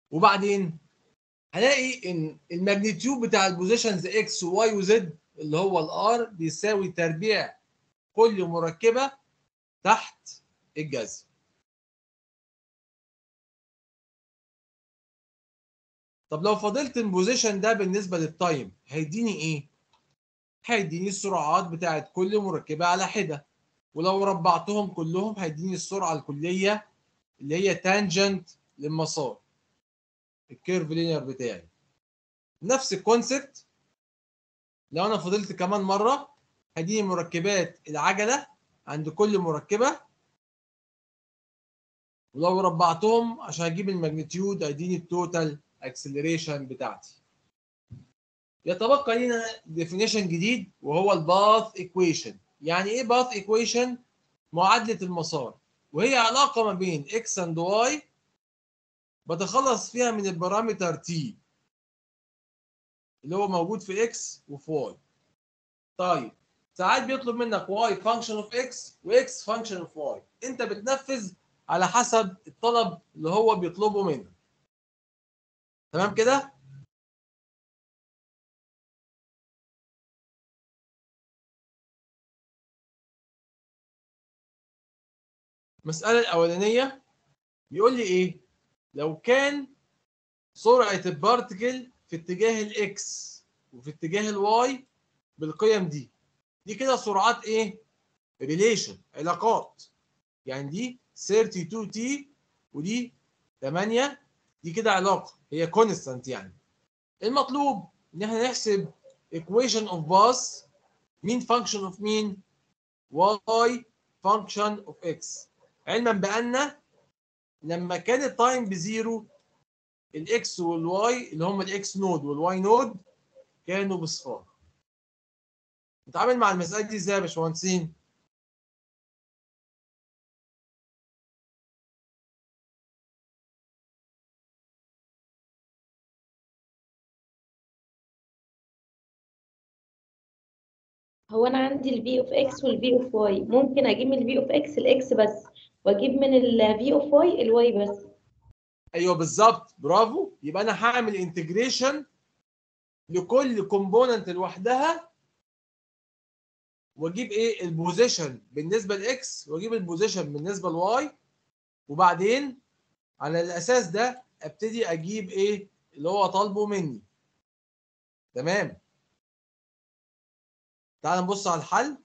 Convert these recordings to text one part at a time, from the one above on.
وبعدين هلاقي ان الماجنتيود بتاع البوزيشنز اكس وواي وزد اللي هو الار بيساوي تربيع كل مركبه تحت الجذر طب لو فضلت البوزيشن ده بالنسبه للتايم هيديني ايه هيديني السرعات بتاعت كل مركبه على حده ولو ربعتهم كلهم هيديني السرعه الكليه اللي هي تانجنت للمسار الكيرف لينير بتاعي نفس الكونسبت لو انا فضلت كمان مره هديني مركبات العجله عند كل مركبه ولو ربعتهم عشان اجيب الماجنتيود هيديني التوتال اكسلريشن بتاعتي يتبقى لنا ديفينيشن جديد وهو الباث ايكويشن يعني ايه باث ايكويشن معادله المسار وهي علاقه ما بين اكس اند واي بتخلص فيها من البارامتر تي اللي هو موجود في اكس وفي واي طيب ساعات بيطلب منك واي فانكشن اوف اكس واكس فانكشن اوف واي انت بتنفذ على حسب الطلب اللي هو بيطلبه منك تمام كده المسألة الأولانية بيقول لي إيه؟ لو كان سرعة البارتكل في اتجاه الإكس وفي اتجاه الواي بالقيم دي دي كده سرعات إيه؟ ريليشن علاقات يعني دي 32 تي ودي 8 دي كده علاقة هي كونستانت يعني المطلوب إن احنا نحسب equation of باث مين function of مين؟ y function of x علما بان لما كان التايم بزيرو الاكس والواي اللي هم الاكس نود والواي نود كانوا بصفار نتعامل مع المساله دي ازاي يا باشمهندسين هو انا عندي الفي اوف اكس والفي اوف واي ممكن اجيب من الفي اوف اكس الاكس بس واجيب من الفي اوف واي الواي بس ايوه بالظبط برافو يبقى انا هعمل انتجريشن لكل كومبوننت لوحدها واجيب ايه البوزيشن بالنسبه لاكس واجيب البوزيشن بالنسبه لواي وبعدين على الاساس ده ابتدي اجيب ايه اللي هو طالبه مني تمام تعال نبص على الحل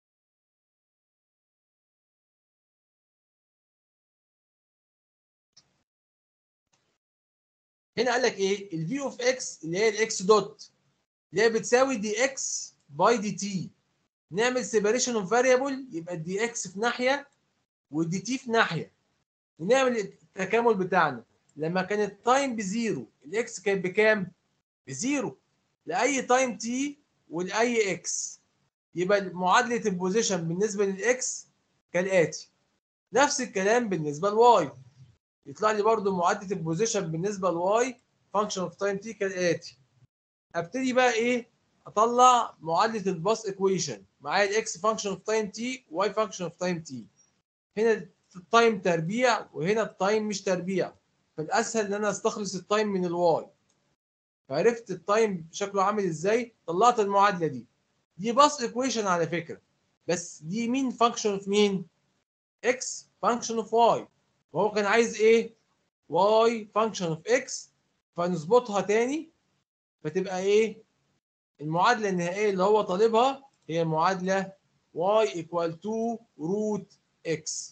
هنا قال لك ايه الفي اوف اكس اللي هي الاكس دوت اللي هي بتساوي دي اكس باي دي تي نعمل سيبريشن اوف فاريبل يبقى الدي اكس في ناحيه والدي تي في ناحيه ونعمل التكامل بتاعنا لما كان التايم بزيرو الاكس كانت بكام؟ بزيرو لاي تايم تي ولاي اكس يبقى معادله البوزيشن بالنسبه للاكس كالاتي نفس الكلام بالنسبه لواي يطلع لي برضو معادله البوزيشن بالنسبه لواي فانكشن اوف تايم تي كالاتي ابتدي بقى ايه اطلع معادله الباس ايكويشن معايا الاكس فانكشن اوف تايم تي واي فانكشن اوف تايم تي هنا التايم تربيع وهنا التايم مش تربيع فالاسهل ان انا استخلص التايم من الواي فعرفت التايم شكله عامل ازاي طلعت المعادله دي دي باس ايكويشن على فكره بس دي مين فانكشن اوف مين اكس فانكشن اوف واي وهو كان عايز ايه واي فانكشن اوف اكس فنظبطها تاني فتبقى ايه المعادله النهائيه اللي هو طالبها هي معادله y equal to root x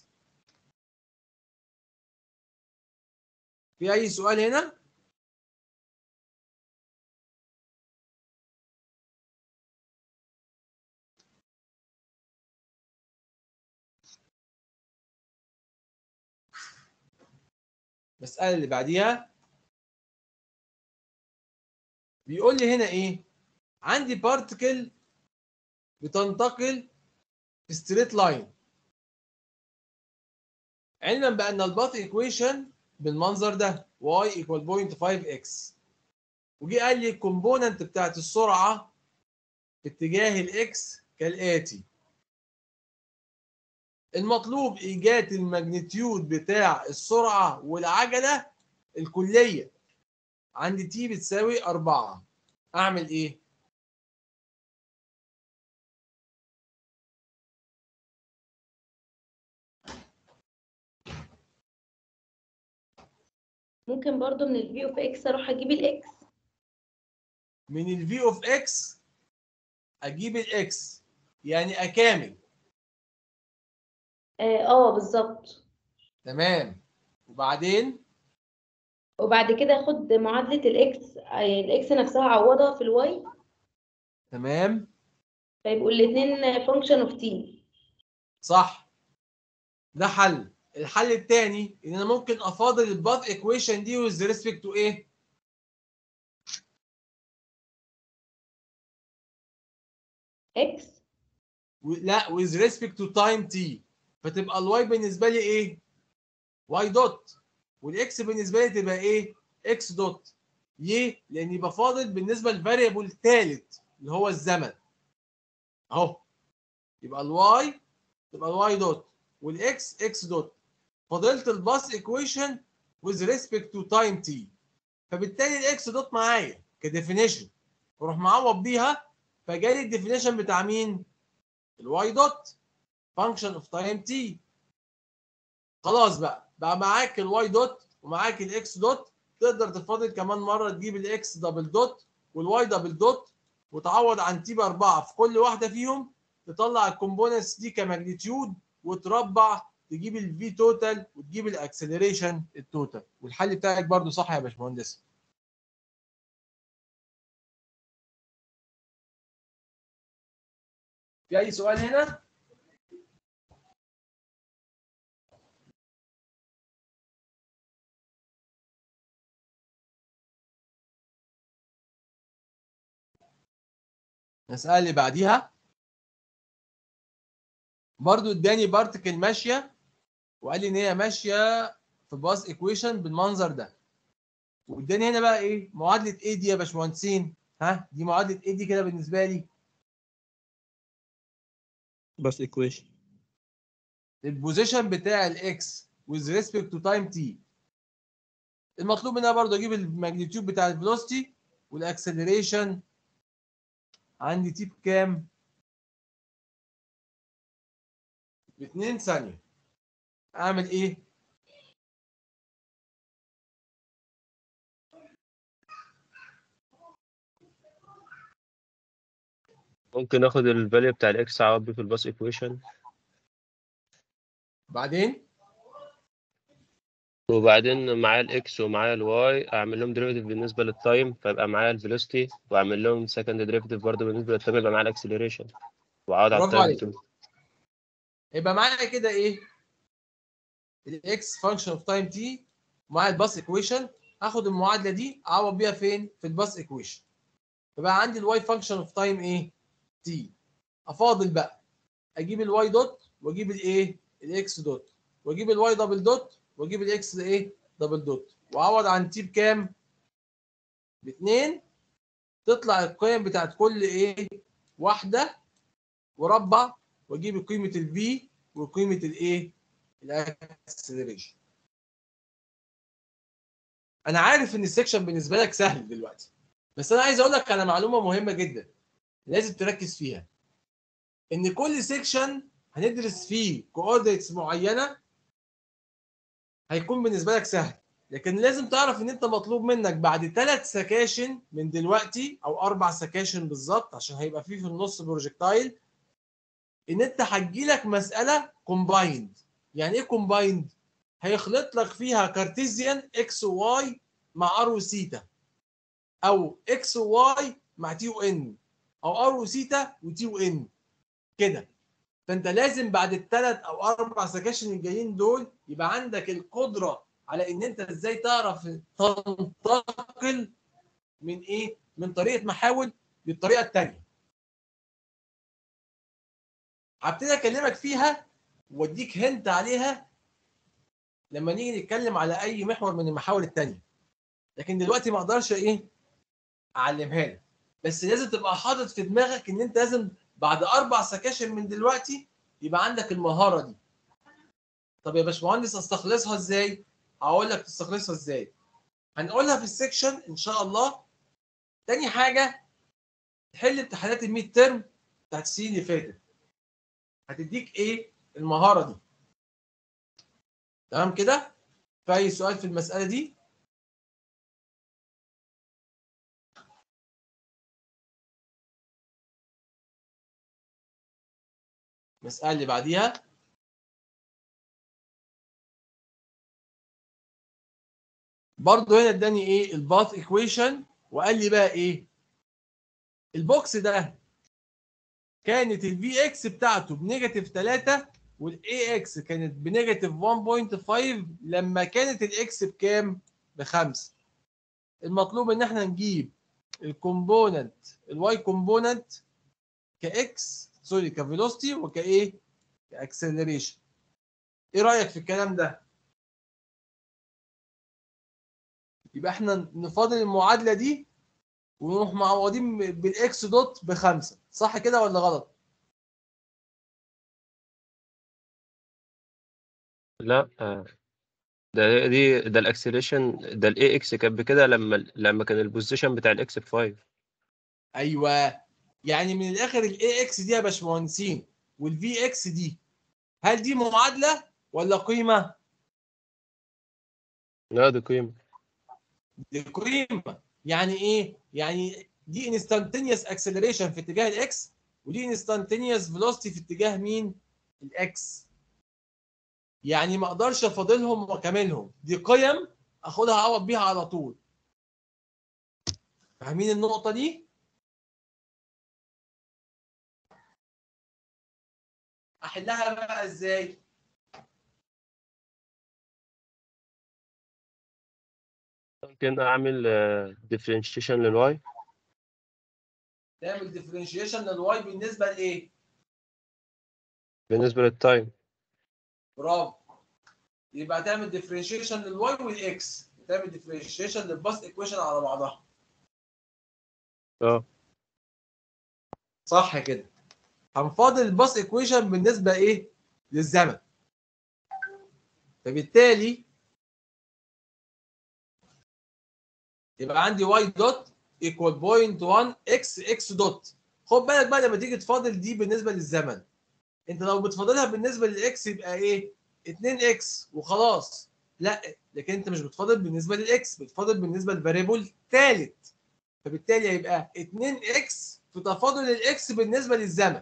في اي سؤال هنا المسألة اللي بعديها بيقول لي هنا ايه عندي بارتكل بتنتقل في ستريت لاين علما بان الباث ايكويشن بالمنظر ده y equal 0.5x وجي قال لي الكومبوننت بتاعت السرعه في اتجاه الاكس كالاتي المطلوب ايجاد الماجنتيود بتاع السرعه والعجله الكليه عندي تي بتساوي 4 اعمل ايه ممكن برضو من الفي اوف اكس اروح اجيب الاكس من الفي اوف اكس اجيب الاكس يعني اكامل اه آه، بالظبط تمام وبعدين وبعد كده اخد معادلة الاكس آه، الاكس نفسها اعوضها في الواي تمام فيبقوا الاتنين فانكشن اوف تي صح ده حل الحل الثاني ان انا ممكن افاضل الباث ايكويشن دي with respect to ايه اكس و- لا with respect to time t فتبقى الواي بالنسبه لي ايه واي دوت والاكس بالنسبه لي تبقى ايه اكس دوت ليه لاني بفاضل بالنسبه للفاريبل الثالث اللي هو الزمن اهو يبقى الواي تبقى الواي دوت والاكس اكس دوت فضلت الباس ايكويشن with respect to time t فبالتالي الاكس دوت معايا كديفينيشن واروح معوض بيها فجالي الديفينيشن بتاع مين؟ الواي دوت فانكشن اوف تايم تي خلاص بقى بقى معاك الواي دوت ومعاك الاكس دوت تقدر تفاضل كمان مره تجيب الاكس دبل دوت والواي دبل دوت وتعوض عن تي باربعه في كل واحده فيهم تطلع الكومبوننتس دي كماجنتيود وتربع تجيب الفي توتال وتجيب الاكسلريشن التوتال والحل بتاعك برضو صح يا باشمهندس في اي سؤال هنا المسألة اللي بعديها برضو اداني بارتكل ماشية وقال لي ان هي ماشية في باص ايكويشن بالمنظر ده واداني هنا بقى ايه معادلة ايه دي يا باشمهندسين ها دي معادلة ايه دي كده بالنسبة لي بس equation البوزيشن بتاع الاكس with respect to time t المطلوب منها برضه اجيب الماجنتيود بتاع الفيلوسيتي والاكسلريشن عندي تي بكام؟ ب 2 ثانية اعمل ايه؟ ممكن اخد الفاليو بتاع الاكس اعوض بيه في الباس ايكويشن بعدين وبعدين معايا الاكس ومعايا الواي اعمل لهم ديريفيتيف بالنسبه للتايم فيبقى معايا الفيلوسيتي واعمل لهم سكند ديريفيتيف برضه بالنسبه للتايم يبقى معايا الاكسلريشن واعوض على برافو التايم عليك. يبقى معايا كده ايه؟ الاكس فانكشن اوف تايم تي ومعايا الباس ايكويشن هاخد المعادله دي اعوض بيها فين؟ في الباس ايكويشن يبقى عندي الواي فانكشن اوف تايم ايه؟ تي افاضل بقى اجيب الواي دوت واجيب الايه؟ الاكس دوت واجيب الواي دبل دوت واجيب الاكس ايه؟ دبل دوت واعوض عن تي بكام؟ باتنين تطلع القيم بتاعت كل ايه؟ واحده وربع واجيب قيمه الفي وقيمه الايه؟ الاكسلريشن انا عارف ان السكشن بالنسبه لك سهل دلوقتي بس انا عايز اقول لك على معلومه مهمه جدا لازم تركز فيها ان كل سيكشن هندرس فيه كوردينتس معينه هيكون بالنسبه لك سهل لكن لازم تعرف ان انت مطلوب منك بعد ثلاث سكاشن من دلوقتي او اربع سكاشن بالظبط عشان هيبقى فيه في النص بروجكتايل ان انت هتجيلك مساله كومبايند يعني ايه كومبايند هيخلط لك فيها كارتيزيان اكس وواي مع ار وسيتا او اكس وواي مع تي وان او ار وسيتا وتي وان كده فانت لازم بعد الثلاث او اربع سكاشن الجايين دول يبقى عندك القدره على ان انت ازاي تعرف تنتقل من ايه من طريقه محاول للطريقه الثانيه هبتدي اكلمك فيها واديك هنت عليها لما نيجي نتكلم على اي محور من المحاور الثانيه لكن دلوقتي ما اقدرش ايه اعلمها لك بس لازم تبقى حاطط في دماغك ان انت لازم بعد اربع سكاشن من دلوقتي يبقى عندك المهاره دي طب يا باشمهندس استخلصها ازاي هقول لك تستخلصها ازاي هنقولها في السكشن ان شاء الله تاني حاجه تحل امتحانات الميد ترم بتاعت السنين اللي فاتت هتديك ايه المهاره دي تمام كده في اي سؤال في المساله دي المساله اللي بعديها برضه هنا اداني ايه الباث ايكويشن وقال لي بقى ايه البوكس ده كانت الفي اكس بتاعته بنيجاتيف 3 والاي اكس كانت بنيجاتيف 1.5 لما كانت الاكس بكام؟ بخمسه. المطلوب ان احنا نجيب الكومبوننت الواي كومبوننت كاكس سوري كفيلوستي وكايه؟ كاكسلريشن. ايه رايك في الكلام ده؟ يبقى احنا نفاضل المعادله دي ونروح معوضين بالاكس دوت بخمسه صح كده ولا غلط؟ لا آه. ده دي ده الاكسلريشن ده الاي اكس كان بكده لما لما كان البوزيشن بتاع الاكس ب 5 ايوه يعني من الاخر الاي اكس دي يا باشمهندسين والفي اكس دي هل دي معادله ولا قيمه؟ لا دي قيمه دي قيمه يعني ايه؟ يعني دي انستانتينيوس اكسلريشن في اتجاه الاكس ودي انستانتينيوس فيلوسيتي في اتجاه مين؟ الاكس يعني ما اقدرش افاضلهم واكملهم دي قيم اخدها اعوض بيها على طول فاهمين النقطه دي؟ احلها بقى ازاي؟ ممكن اعمل ديفرنشيشن للواي تعمل ديفرنشيشن للواي بالنسبه لايه؟ بالنسبه للتايم برافو يبقى تعمل ديفرنشيشن للواي والاكس تعمل ديفرنشيشن للباس ايكويشن على بعضها اه صح كده هنفاضل الباس ايكويشن بالنسبه ايه للزمن فبالتالي يبقى عندي واي دوت ايكوال بوينت 1 اكس اكس دوت خد بالك بقى لما تيجي تفاضل دي بالنسبه للزمن انت لو بتفاضلها بالنسبه للاكس يبقى ايه 2 اكس وخلاص لا لكن انت مش بتفاضل بالنسبه للاكس بتفاضل بالنسبه للفاريبل ثالث فبالتالي هيبقى 2 اكس في تفاضل الاكس بالنسبه للزمن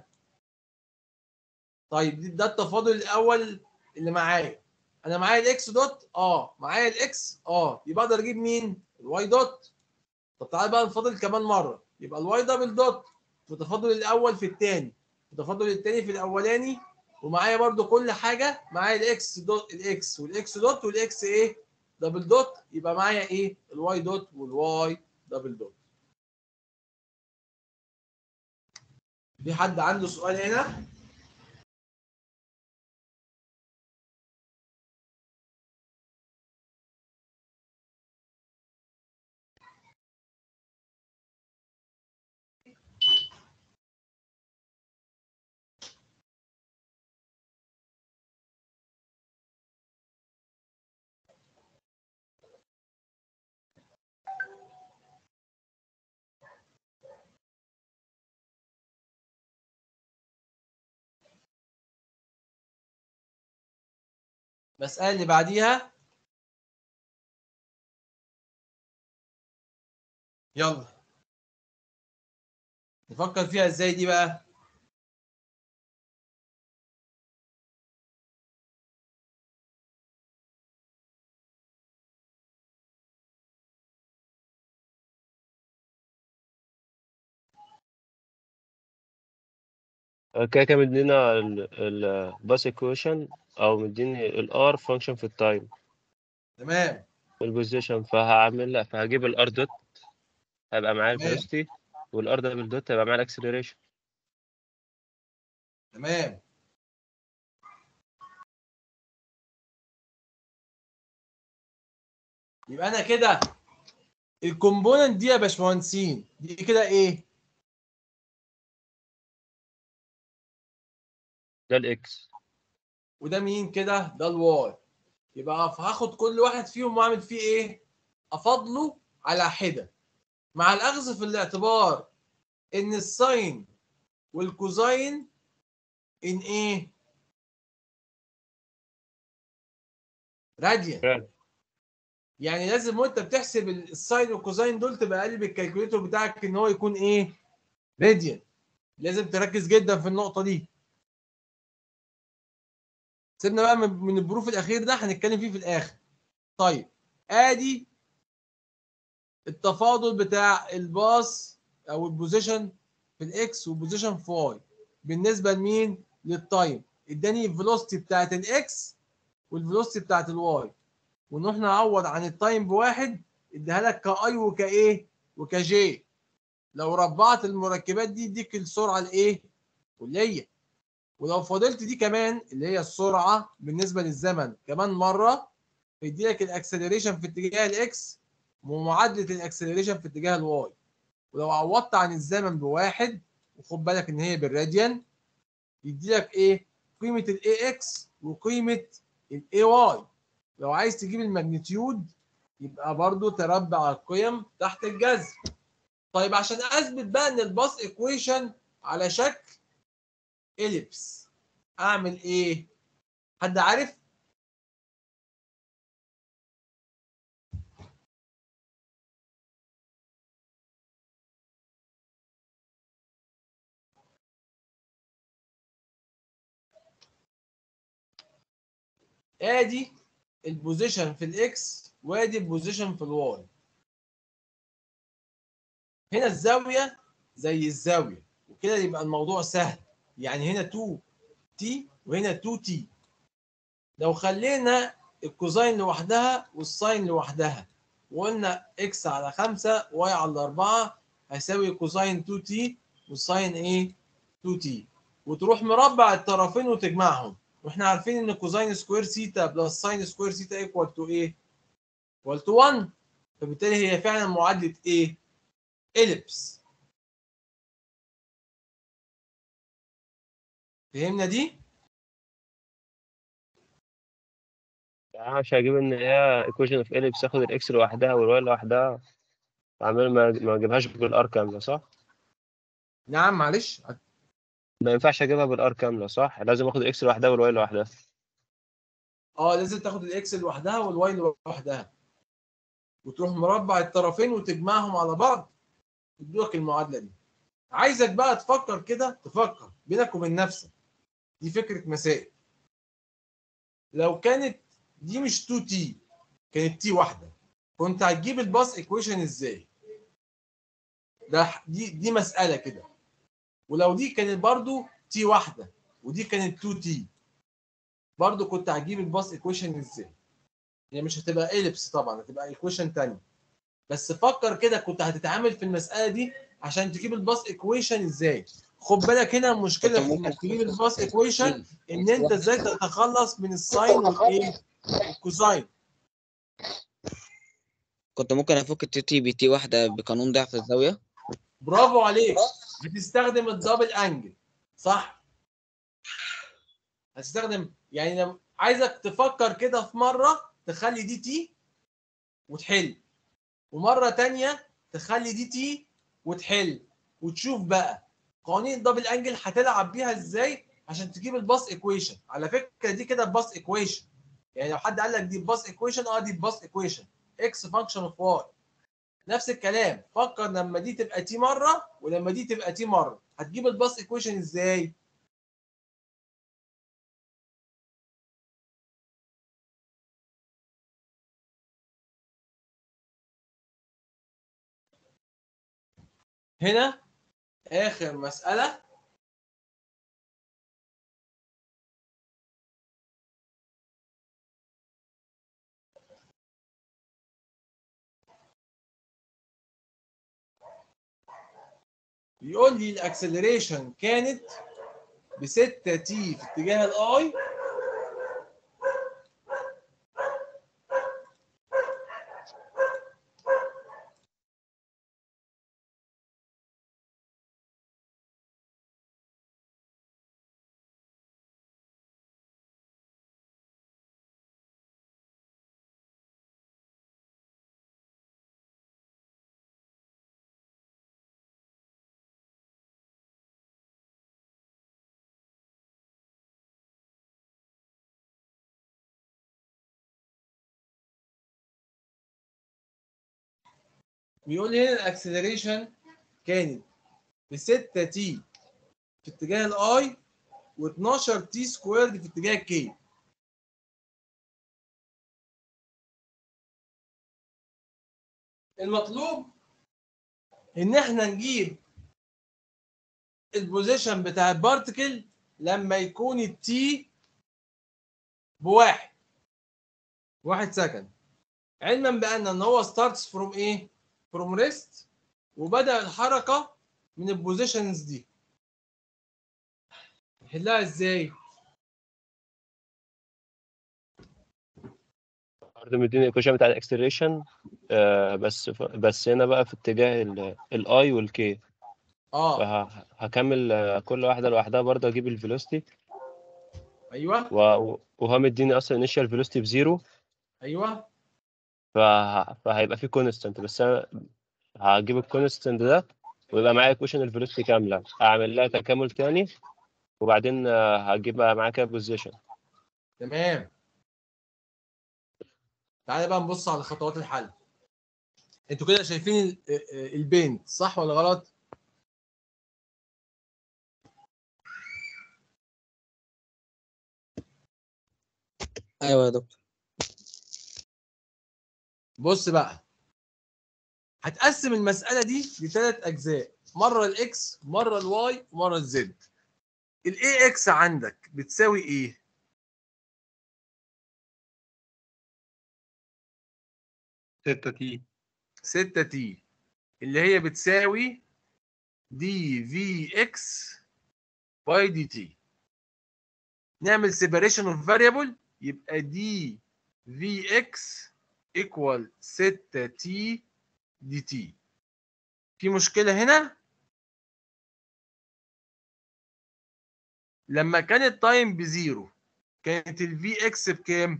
طيب ده التفاضل الاول اللي معايا انا معايا الاكس دوت اه معايا الاكس اه يبقى اقدر اجيب مين الواي دوت طب تعالى بقى نفاضل كمان مره يبقى الواي دبل دوت في التفاضل الاول في الثاني في التفاضل الثاني في الاولاني ومعايا برده كل حاجه معايا الاكس دوت الاكس والاكس دوت والاكس ايه دبل دوت يبقى معايا ايه الواي دوت والواي دبل دوت في حد عنده سؤال هنا المسألة اللي بعديها يلا نفكر فيها ازاي دي بقى كده كده مدينا الباس ايكويشن او مديني الار فانكشن في التايم تمام والبوزيشن فهعمل لا فهجيب الار دوت هيبقى معايا تمام. الفيلوسيتي والار دبل دوت هيبقى معايا الاكسلريشن تمام يبقى انا كده الكومبوننت دي يا باشمهندسين دي كده ايه ده الاكس وده مين كده ده الواي يبقى هاخد كل واحد فيهم واعمل فيه ايه افضله على حده مع الاخذ في الاعتبار ان الساين والكوزاين ان ايه راديان راديان. يعني لازم وانت بتحسب الساين والكوزاين دول تبقى قلب الكالكوليتور بتاعك ان هو يكون ايه راديان لازم تركز جدا في النقطه دي سيبنا بقى من من البروف الاخير ده هنتكلم فيه في الاخر طيب ادي التفاضل بتاع الباص او البوزيشن في الاكس والبوزيشن في واي بالنسبه لمين للتايم اداني الفيلوسيتي بتاعت الاكس والفيلوسيتي بتاعت الواي ونروح نعوض عن التايم بواحد اديها لك كاي وكايه وكجي لو ربعت المركبات دي يديك السرعه الايه كليه ولو فضلت دي كمان اللي هي السرعه بالنسبه للزمن كمان مره يدي لك الاكسلريشن في اتجاه الاكس ومعادله الاكسلريشن في اتجاه الواي ولو عوضت عن الزمن بواحد وخد بالك ان هي بالراديان يدي لك ايه قيمه الاي اكس وقيمه الاي واي لو عايز تجيب الماجنتيود يبقى برضو تربع القيم تحت الجذر طيب عشان اثبت بقى ان الباص ايكويشن على شكل اليبس اعمل ايه حد عارف ادي البوزيشن في الاكس وادي البوزيشن في الواي هنا الزاويه زي الزاويه وكده يبقى الموضوع سهل يعني هنا 2 تي وهنا 2 تي لو خلينا الكوزاين لوحدها والساين لوحدها وقلنا اكس على 5 واي على 4 هيساوي كوزاين 2 تي والساين ايه 2 تي وتروح مربع الطرفين وتجمعهم واحنا عارفين ان كوزاين سكوير سيتا بلس ساين سكوير سيتا ايكوال تو ايه؟ ايكوال تو 1 فبالتالي هي فعلا معادله ايه؟ اليبس فهمنا دي؟ يعني مش هجيب ان هي ايكويشن اوف اليبس اخد الاكس لوحدها والواي لوحدها واعمل ما ما اجيبهاش بالار كامله صح؟ نعم معلش ما ينفعش اجيبها بالار كامله صح؟ لازم اخد الاكس لوحدها والواي لوحدها اه لازم تاخد الاكس لوحدها والواي لوحدها وتروح مربع الطرفين وتجمعهم على بعض يدوك المعادله دي عايزك بقى تفكر كده تفكر بينك وبين نفسك دي فكره مسائل لو كانت دي مش 2 تي كانت تي واحده كنت هتجيب الباص ايكويشن ازاي ده دي دي مساله كده ولو دي كانت برضو تي واحده ودي كانت 2 تي برضو كنت هجيب الباص ايكويشن ازاي هي مش هتبقى اليبس طبعا هتبقى ايكويشن تاني بس فكر كده كنت هتتعامل في المساله دي عشان تجيب الباص ايكويشن ازاي خد بالك هنا المشكله في انك تجيب الباص ايكويشن ان انت ازاي تتخلص من الساين والايه والكوزاين كنت ممكن افك التي تي بي تي واحده بقانون ضعف الزاويه برافو عليك هتستخدم الدبل انجل صح هتستخدم يعني لو عايزك تفكر كده في مره تخلي دي تي وتحل ومره تانية تخلي دي تي وتحل وتشوف بقى قوانين الدبل انجل هتلعب بيها ازاي عشان تجيب الباص ايكويشن على فكره دي كده الباص ايكويشن يعني لو حد قال لك دي باص ايكويشن اه دي باص ايكويشن اكس فانكشن اوف واي نفس الكلام فكر لما دي تبقى تي مره ولما دي تبقى تي مره هتجيب الباص ايكويشن ازاي هنا اخر مساله بيقول لي الاكسلريشن كانت ب 6 تي في اتجاه الاي بيقول لي هنا الاكسلريشن كانت ب 6 تي في اتجاه الاي و12 تي سكويرد في اتجاه الكي المطلوب ان احنا نجيب البوزيشن بتاع البارتكل لما يكون التي بواحد واحد سكند علما بان ان هو ستارتس فروم ايه فروم ريست وبدا الحركه من البوزيشنز دي نحلها ازاي برضه مديني الايكويشن بتاع الاكسلريشن آه بس ف... بس هنا بقى في اتجاه الاي والكي اه فهكمل آه، كل واحده لوحدها برضه اجيب الفيلوسيتي ايوه و... وهو مديني اصلا انيشال فيلوسيتي بزيرو ايوه فه... فهيبقى في كونستنت بس انا هجيب الكونستنت ده ويبقى معايا ايكويشن الفيلوسيتي كامله اعمل لها تكامل تاني وبعدين آه، هجيب بقى معايا كده بوزيشن تمام تعالى بقى نبص على خطوات الحل انتوا كده شايفين ال- ال- البينت صح ولا غلط ايوه يا دكتور بص بقى هتقسم المسألة دي لثلاث أجزاء مرة الإكس مرة الواي ومرة الزد الإي إكس عندك بتساوي إيه؟ ستة تي 6 تي اللي هي بتساوي دي في إكس باي دي تي نعمل سيبريشن اوف فاريبل يبقى دي في إكس ايكوال 6 تي دي تي في مشكلة هنا لما كان التايم بزيرو كانت الفي اكس بكام؟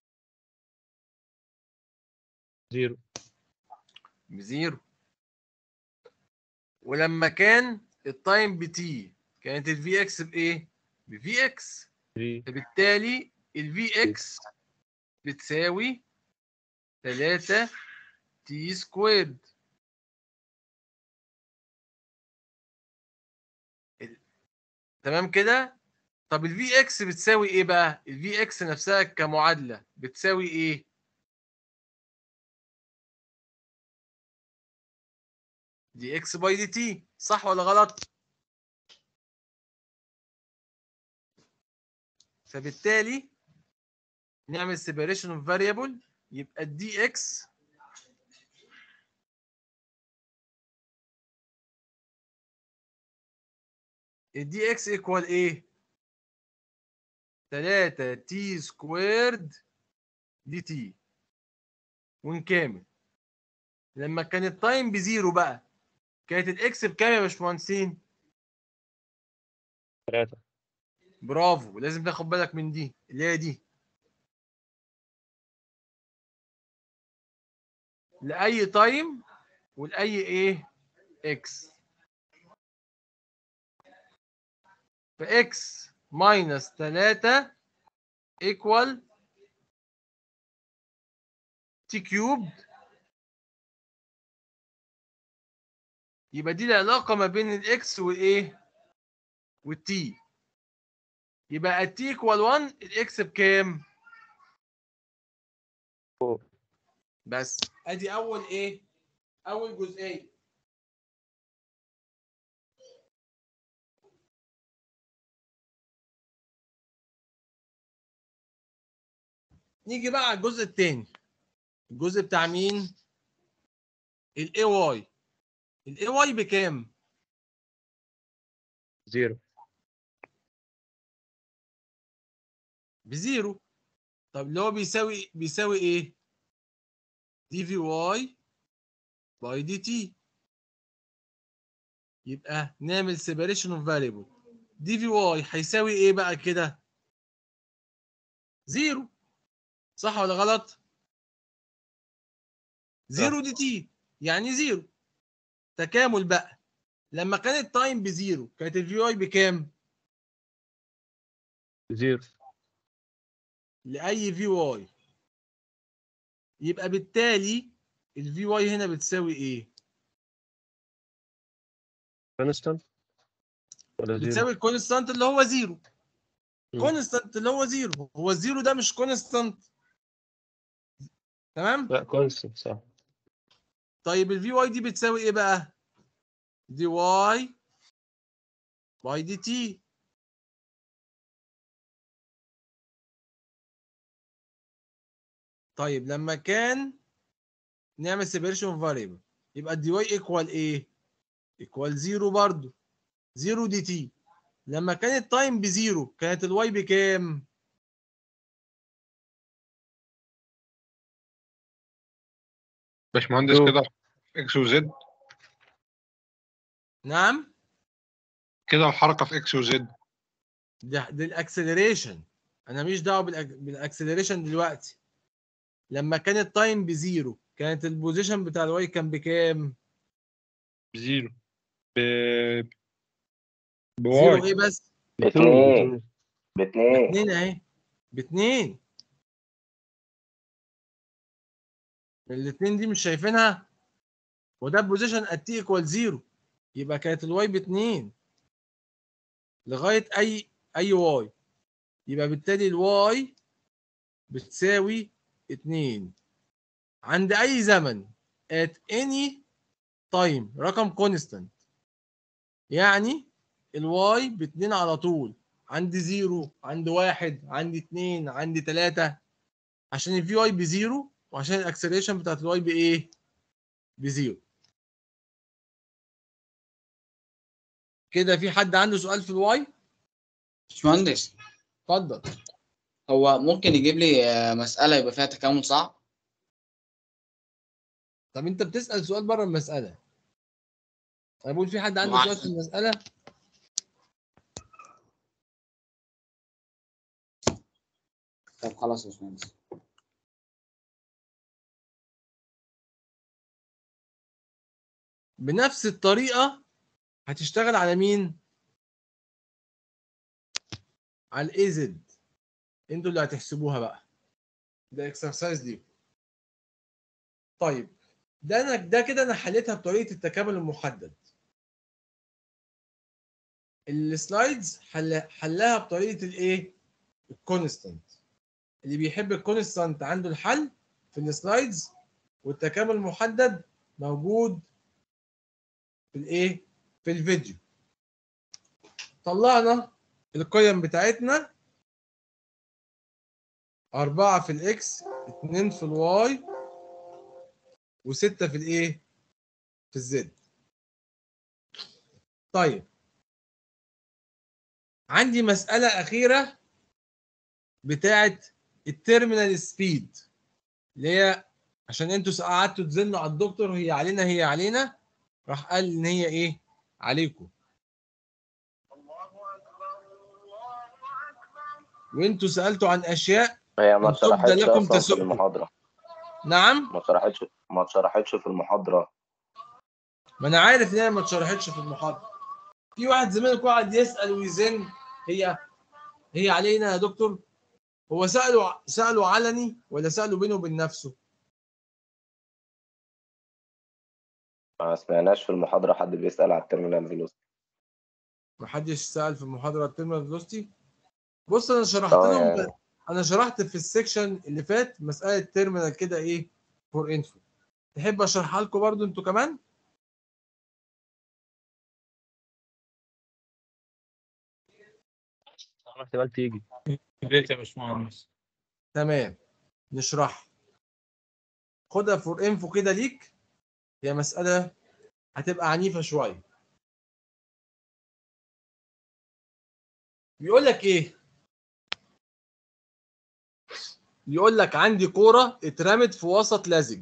زيرو بزيرو ولما كان التايم بتي كانت الفي اكس بايه؟ بفي اكس 3 فبالتالي الفي اكس بتساوي 3 تي سكويرد ال- تمام كده طب الفي اكس بتساوي ايه بقى الفي اكس نفسها كمعادله بتساوي ايه دي اكس باي دي تي صح ولا غلط فبالتالي نعمل separation of variable يبقى الدي اكس الدي اكس ايكوال ايه 3 تي سكويرد دي تي ونكامل لما كان التايم بزيرو بقى كانت الاكس بكام يا باشمهندسين 3 برافو لازم تاخد بالك من دي اللي هي دي لاي تايم ولاي ايه اكس فاكس ماينس 3 ايكوال تي كيوب يبقى دي العلاقه ما بين الاكس والايه والتي يبقى التي ايكوال 1 الاكس بكام فور. بس ادي اول ايه اول جزئيه نيجي بقى على الجزء الثاني الجزء بتاع مين الاي واي الاي واي بكام زيرو بزيرو طب اللي هو بيساوي بيساوي ايه دي في واي باي دي تي يبقى نعمل separation of variable دي في واي هيساوي ايه بقى كده زيرو صح ولا غلط زيرو دي تي يعني زيرو تكامل بقى لما كان التايم بزيرو كانت الفي واي بكام زيرو لاي في واي يبقى بالتالي الفي واي هنا بتساوي ايه كونستانت ولا زيرو بتساوي الكونستانت اللي هو زيرو مم. كونستانت اللي هو زيرو هو الزيرو ده مش كونستانت تمام لا كونستانت صح طيب الفي واي دي بتساوي ايه بقى دي واي باي دي تي طيب لما كان نعمل سيبريشن فاريبل يبقى الدي واي ايكوال ايه ايكوال زيرو برضو زيرو دي تي لما كان التايم بزيرو كانت الواي بكام باشمهندس تو. كده في اكس وزد نعم كده الحركه في اكس وزد ده ده الاكسلريشن انا ماليش دعوه بالأك... بالاكسلريشن دلوقتي لما كان التايم بزيرو كانت البوزيشن بتاع الواي كان بكام بزيرو ب زيرو بواي ايه بس باتنين باتنين اتنين اهي باتنين الاتنين دي مش شايفينها وده بوزيشن ات ايكوال زيرو يبقى كانت الواي باتنين لغايه اي اي واي يبقى بالتالي الواي بتساوي اتنين عند اي زمن at any time رقم constant يعني الواي باتنين على طول عندي زيرو عندي واحد عندي اتنين عندي تلاتة عشان الفي واي بزيرو وعشان الاكسلريشن بتاعت الواي بايه؟ بزيرو كده في حد عنده سؤال في الواي؟ باشمهندس اتفضل هو ممكن يجيب لي آه، مسألة يبقى فيها تكامل صعب طب انت بتسأل سؤال بره المسألة انا بقول في حد عنده وعشان- سؤال في المسألة طب خلاص يا باشمهندس بنفس الطريقة هتشتغل على مين؟ على الاي زد انتوا اللي هتحسبوها بقى ده اكسرسايز دي طيب ده انا ده كده انا حليتها بطريقة التكامل المحدد السلايدز حل حلها بطريقة الايه؟ الكونستانت اللي بيحب الكونستانت عنده الحل في السلايدز والتكامل المحدد موجود في الايه في الفيديو طلعنا القيم بتاعتنا أربعة في الإكس اتنين في الواي وستة في الإيه؟ في الزد طيب عندي مسألة أخيرة بتاعت التيرمينال سبيد اللي هي عشان انتوا قعدتوا تزنوا على الدكتور هي علينا هي علينا راح قال ان هي ايه عليكم وانتوا سالتوا عن اشياء هي ما أن تبدى اتشرحتش لكم اصلا في تسؤكم. المحاضره نعم ما اتشرحتش ما اتشرحتش في المحاضره ما انا عارف ان هي ما اتشرحتش في المحاضره في واحد زميلكم قاعد يسال ويزن هي هي علينا يا دكتور هو ساله ساله علني ولا ساله بينه وبين نفسه ما سمعناش في المحاضره حد بيسال على التيرمينال فيلوسيتي ما حدش سال في المحاضره الترمينال فيلوسيتي بص انا شرحت اه لهم يعني. انا شرحت في السكشن اللي فات مساله تيرمينال كده ايه فور انفو تحب اشرحها لكم برضو انتوا كمان احتمال تيجي ريت يا باشمهندس تمام نشرح خدها فور انفو كده ليك هي مسألة هتبقى عنيفة شوية بيقول لك ايه يقول لك عندي كورة اترمت في وسط لزج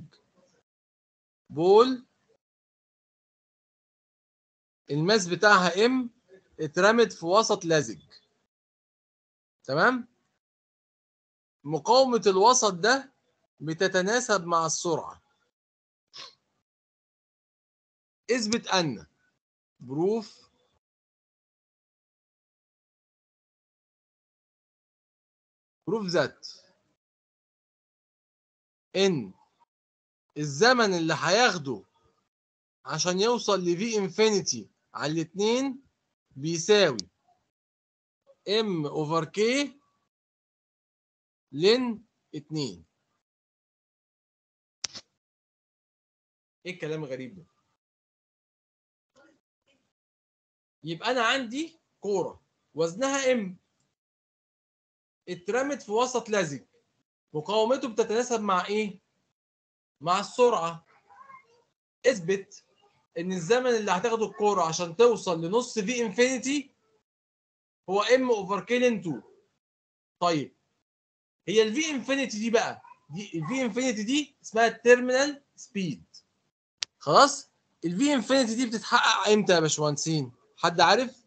بول الماس بتاعها ام اترمت في وسط لزج تمام مقاومة الوسط ده بتتناسب مع السرعة اثبت أن بروف بروف ذات إن الزمن اللي هياخده عشان يوصل ل V infinity على الاتنين بيساوي ام اوفر كي لن اتنين ايه الكلام الغريب ده يبقى انا عندي كوره وزنها ام اترمت في وسط لزج مقاومته بتتناسب مع ايه مع السرعه اثبت ان الزمن اللي هتاخده الكوره عشان توصل لنص في انفينيتي هو ام اوفر كي لين 2 طيب هي الفي انفينيتي دي بقى دي الفي انفينيتي دي اسمها التيرمينال سبيد خلاص الفي انفينيتي دي بتتحقق امتى يا باشمهندسين حد عارف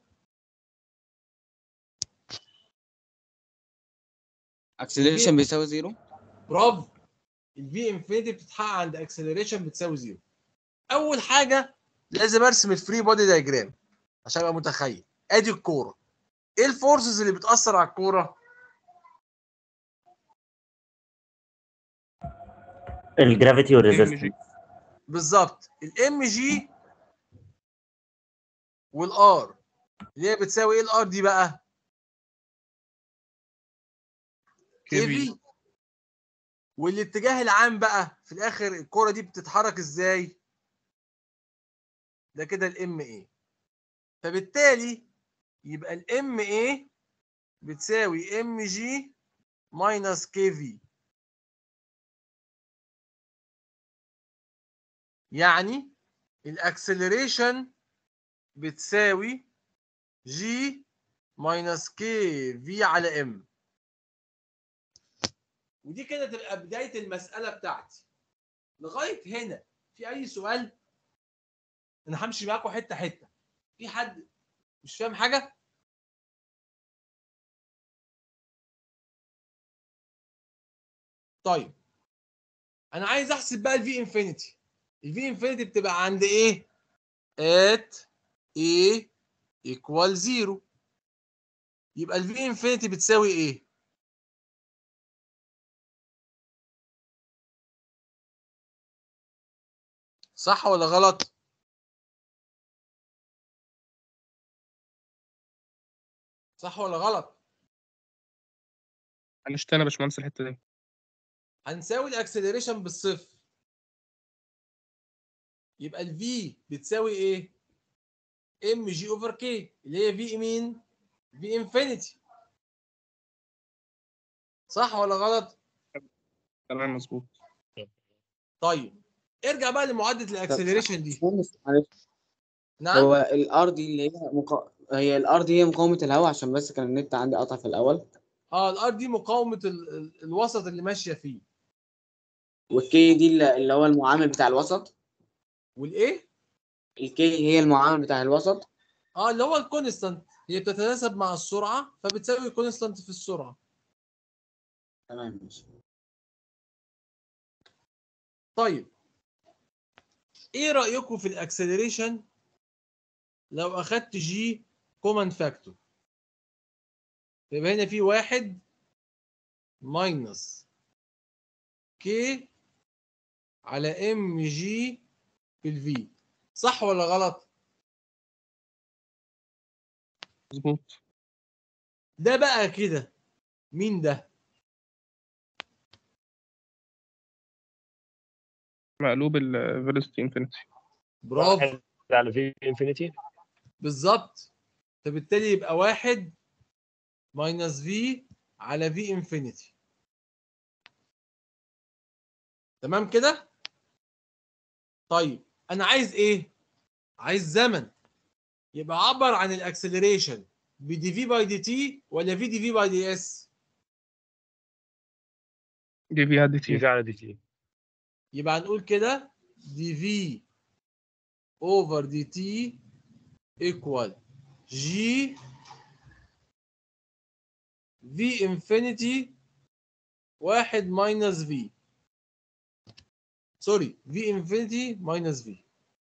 اكسلريشن بيساوي زيرو برافو الفي انفينيتي بتتحقق عند اكسلريشن بتساوي زيرو اول حاجه لازم ارسم الفري بودي دايجرام عشان ابقى متخيل ادي الكوره ايه الفورسز اللي بتاثر على الكوره الجرافيتي والريزيستنس بالظبط الام جي والار اللي هي بتساوي ايه الار دي بقى كي في والاتجاه العام بقى في الاخر الكوره دي بتتحرك ازاي ده كده الام ايه فبالتالي يبقى الام ايه بتساوي ام جي ماينس كي في يعني الاكسلريشن بتساوي جي ماينس كي في على ام ودي كده تبقى بدايه المساله بتاعتي لغايه هنا في اي سؤال انا همشي معاكم حته حته في حد مش فاهم حاجه طيب انا عايز احسب بقى الفي انفينيتي الفي انفينيتي بتبقى عند ايه at a equal 0 يبقى الفي انفينيتي بتساوي ايه صح ولا غلط صح ولا غلط معلش تاني يا باشمهندس الحته دي هنساوي الاكسلريشن بالصفر يبقى الفي بتساوي ايه ام جي اوفر كي اللي هي في مين في انفينيتي صح ولا غلط تمام مظبوط طيب ارجع بقى لمعادله الاكسلريشن دي باشمهندس، معلش نعم هو الار دي اللي هي مقا... هي الار دي هي مقاومة الهواء عشان بس كان النت عندي قطع في الأول اه الار دي مقاومه ال... ال... الوسط اللي ماشيه فيه والكي دي اللي اللي هو المعامل بتاع الوسط والايه الكي هي المعامل بتاع الوسط اه اللي هو الكونستانت هي بتتناسب مع السرعه فبتساوي كونستانت في السرعه تمام ماشي طيب ايه رايكم في الاكسلريشن لو اخدت جي كومن فاكتور يبقى هنا في واحد ماينس كي على ام جي في الفي صح ولا غلط مظبوط ده بقى كده مين ده مقلوب الفيلوسيتي انفينيتي برافو واحد على في انفينيتي بالظبط فبالتالي يبقى واحد ماينس في على في انفينيتي تمام كده طيب انا عايز ايه عايز زمن يبقى عبر عن الاكسلريشن بدي في باي دي تي ولا في دي في باي دي اس دي في هاد تي في على دي تي يبقى هنقول كده دي في اوفر دي تي ايكوال جي في انفينيتي واحد ماينس في سوري في انفينيتي ماينس في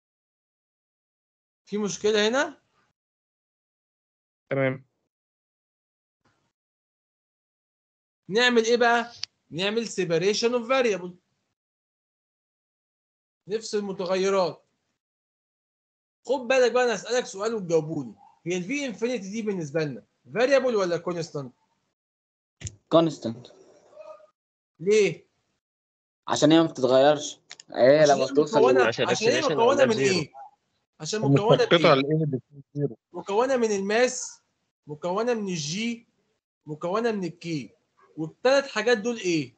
في مشكلة هنا تمام نعمل ايه بقى نعمل separation of variable نفس المتغيرات خد بالك بقى انا اسالك سؤال وتجاوبوني هي الفي انفينيتي دي بالنسبه لنا فاريبل ولا كونستانت كونستنت ليه عشان هي ما بتتغيرش هي عشان لما هي بتوصل مكونه عشان عشان هي الاكسلريشن مكونه قلنا من بزيرو. ايه عشان مكونه القطعة بايه الايه بتكون زيرو مكونه من الماس مكونه من الجي مكونه من الكي والثلاث حاجات دول ايه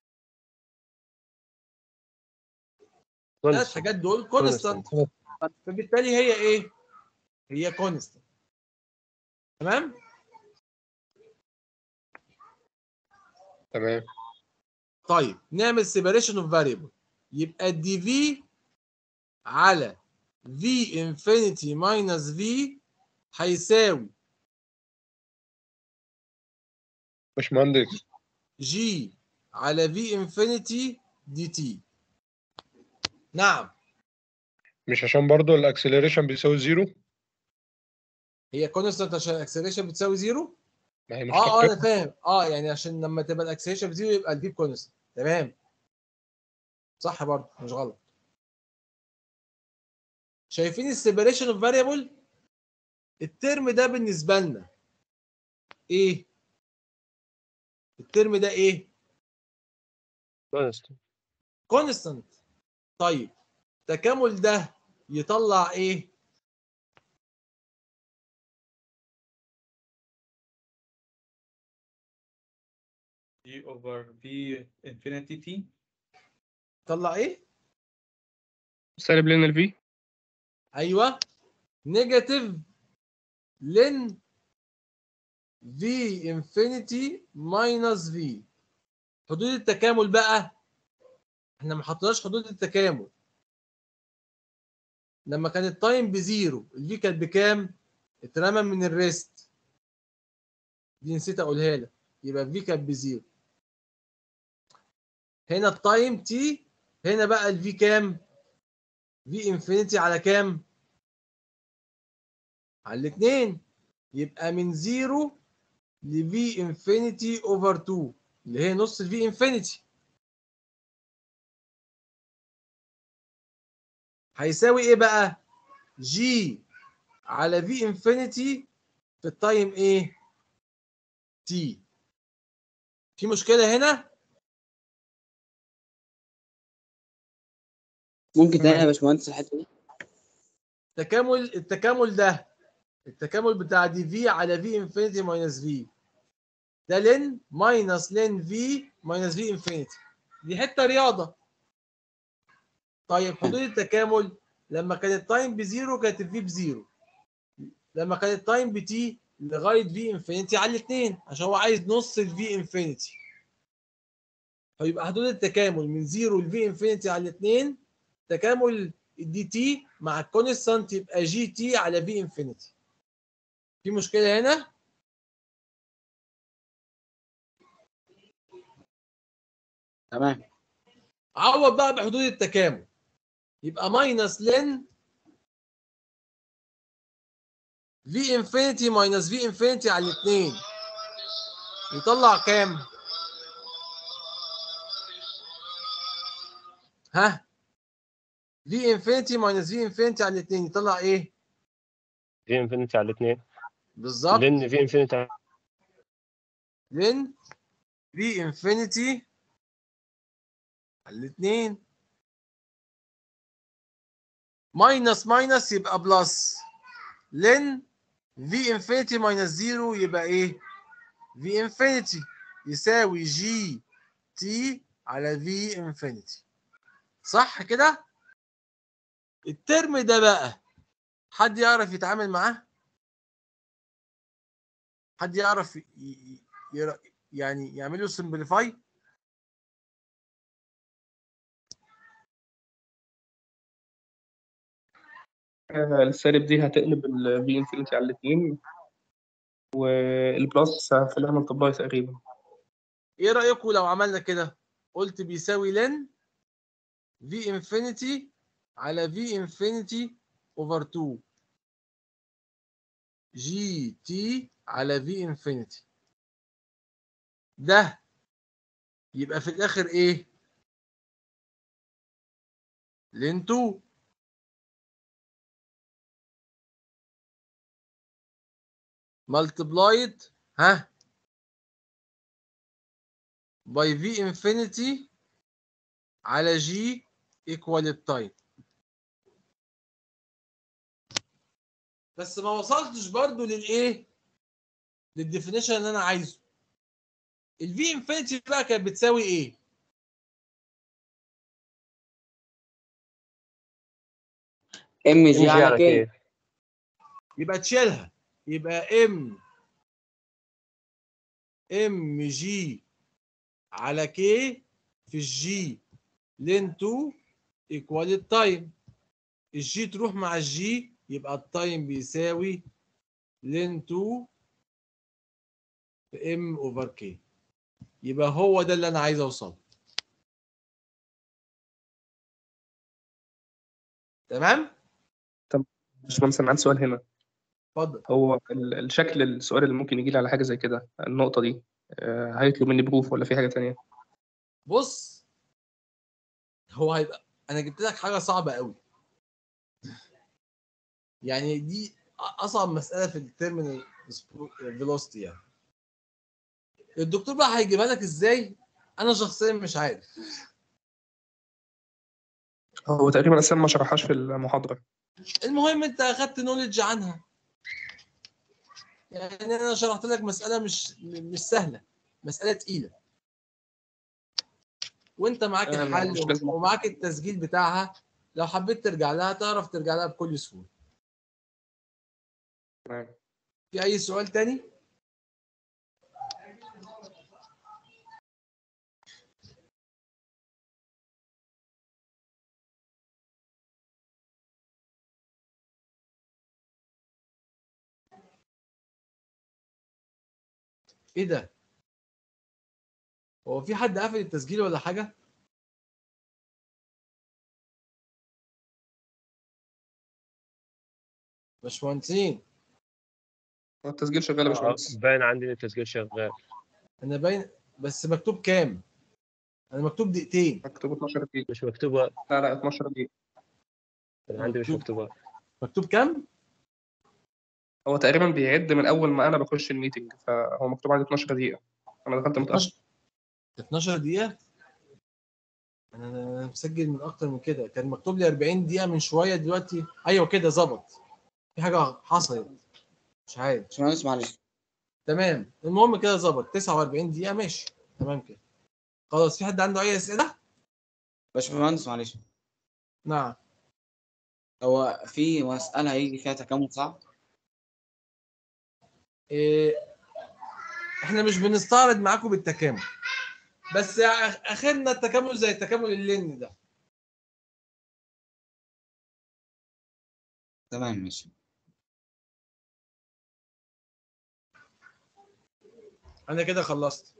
الثلاث constant. حاجات دول كونستانت فبالتالي هي ايه هي كونستانت تمام تمام طيب نعمل سيبريشن اوف فاريبل يبقى الدي في على في انفينيتي ماينس في هيساوي باشمهندس جي على في انفينيتي دي تي نعم مش عشان برضو الاكسلريشن بيساوي زيرو هي كونستانت عشان الاكسلريشن بتساوي زيرو ما هي مش اه اه انا تقطيع. فاهم اه يعني عشان لما تبقى الاكسلريشن بزيرو يبقى الفي كونستانت تمام صح برضه مش غلط شايفين السيبريشن اوف فاريبل الترم ده بالنسبه لنا ايه الترم ده ايه constant. كونستانت طيب تكامل ده يطلع ايه دي اوفر في انفينيتي تي يطلع ايه سالب لنا الفي ايوه نيجاتيف لن في انفينيتي ماينس في حدود التكامل بقى احنا ما حطيناش حدود التكامل لما كان التايم بزيرو الفي كانت بكام اترمى من الريست دي نسيت اقولها لك يبقى الفي كانت بزيرو هنا التايم تي هنا بقى الفي كام في انفينيتي على كام على الاثنين يبقى من زيرو لفي انفينيتي اوفر 2 اللي هي نص الفي انفينيتي هيساوي ايه بقى جي على في انفينيتي في التايم ايه تي في مشكله هنا ممكن تاني يا باشمهندس الحته دي تكامل التكامل ده التكامل بتاع دي في على في انفينيتي ماينس في ده لن ماينس لن في ماينس في انفينيتي دي حته رياضه طيب حدود التكامل لما كان التايم بزيرو كانت الفي بزيرو لما كان التايم بتي لغايه في انفينيتي على الاثنين عشان هو عايز نص الفي انفينيتي فيبقى حدود التكامل من زيرو لفي انفينيتي على الاثنين تكامل الدي تي مع الكونستانت يبقى جي تي على في انفينيتي في مشكله هنا تمام عوض بقى بحدود التكامل يبقى ماينس لن في انفينيتي ماينس في انفينيتي على الاثنين يطلع كام؟ ها؟ في انفينيتي ماينس في انفينيتي على الاثنين يطلع ايه؟ في انفينيتي على الاثنين بالظبط لان في انفينيتي لن في انفينيتي على الاثنين ماينس ماينس يبقى بلس لن في انفينيتي ماينس زيرو يبقى ايه؟ في انفينيتي يساوي جي تي على في انفينيتي صح كده؟ الترم ده بقى حد يعرف يتعامل معاه؟ حد يعرف ي- ي- ير- يعني يعمل له سمبليفاي؟ آه، السالب دي هتقلب ال V انفينيتي على الاتنين والبلس هخليها ملتبلاي تقريبا ايه رايكم لو عملنا كده قلت بيساوي لن في انفينيتي على في انفينيتي اوفر 2 جي تي على في انفينيتي ده يبقى في الاخر ايه لن 2 ملتبلايد ها باي في انفينيتي على جي ايكوال التايم بس ما وصلتش برضو للايه للديفينيشن اللي انا عايزه الفي انفينيتي بقى كانت بتساوي ايه ام جي جي على على كي كي يبقى تشيلها يبقى ام ام جي على كي في الجي لين 2 ايكوال التايم الجي تروح مع الجي يبقى التايم بيساوي لين 2 في ام اوفر كي يبقى هو ده اللي انا عايز اوصله تمام باشمهندس انا عندي سؤال هنا اتفضل هو ال- الشكل السؤال اللي ممكن يجي لي على حاجه زي كده النقطه دي آه، هيطلب مني بروف ولا في حاجه تانية بص هو هيبقى انا جبت لك حاجه صعبه قوي يعني دي اصعب مساله في التيرمينال فيلوسيتي يعني الدكتور بقى هيجيبها لك ازاي انا شخصيا مش عارف هو تقريبا اصلا ما شرحهاش في المحاضره المهم انت اخدت نولج عنها يعني انا شرحت لك مساله مش مش سهله مساله تقيله وانت معاك أنا الحل مش لازم- ومعاك التسجيل بتاعها لو حبيت ترجع لها تعرف ترجع لها بكل سهوله تمام في اي سؤال تاني ايه ده هو في حد قافل التسجيل ولا حاجه باشمهندسين هو التسجيل شغال يا باشمهندس باين عندي ان التسجيل شغال انا باين بس مكتوب كام انا مكتوب دقيقتين مكتوب 12 دقيقه مش مكتوب وقت لا لا 12 دقيقه انا عندي مش مكتوب. مكتوب وقت مكتوب كام هو تقريبا بيعد من اول ما انا بخش الميتنج فهو مكتوب عندي 12 دقيقه انا دخلت متاخر 12 دقيقة أنا أنا مسجل من أكتر من كده كان مكتوب لي 40 دقيقة من شوية دلوقتي أيوه كده ظبط في حاجة حصلت مش عارف باشمهندس معلش تمام المهم كده ظبط 49 دقيقة ماشي تمام كده خلاص في حد عنده أي أسئلة؟ باشمهندس معلش نعم هو في مسألة هيجي فيها تكامل صعب إيه إحنا مش بنستعرض معاكم بالتكامل بس آخ- آخرنا التكامل زي التكامل اللين ده تمام ماشي أنا كده خلصت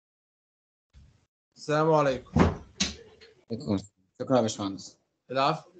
السلام عليكم شكرا شكرا يا باشمهندس العفو